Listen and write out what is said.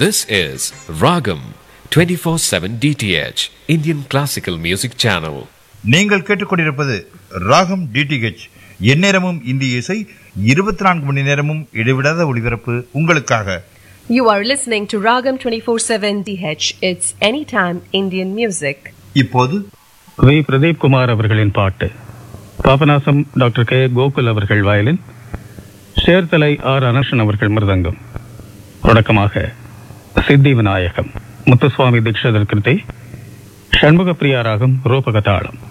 This is Ragam 24/7 DTH Indian Classical Music Channel. நீங்கள் கேட்டுக்கொண்டிருப்பது ராகம் டிடிஹெச் எந்நேரமும் இந்திய இசை இருபத்தி நான்கு மணி நேரமும் இடைவிடாத ஒளிபரப்பு உங்களுக்காக You are listening to Ragam 24/7 DH. It's anytime Indian music. இப்போது வி பிரதீப் குமார் அவர்களின் பாட்டு பாபநாசம் டாக்டர் கே கோகுல் அவர்கள் வயலின் சேர்த்தலை ஆர் அனர்ஷன் அவர்கள் மிருதங்கம் தொடக்கமாக சித்தி விநாயகம் முத்துசுவாமி தீட்சிதர் கிருதி ஷண்முக பிரியா ராகம் ரூபகதாளம்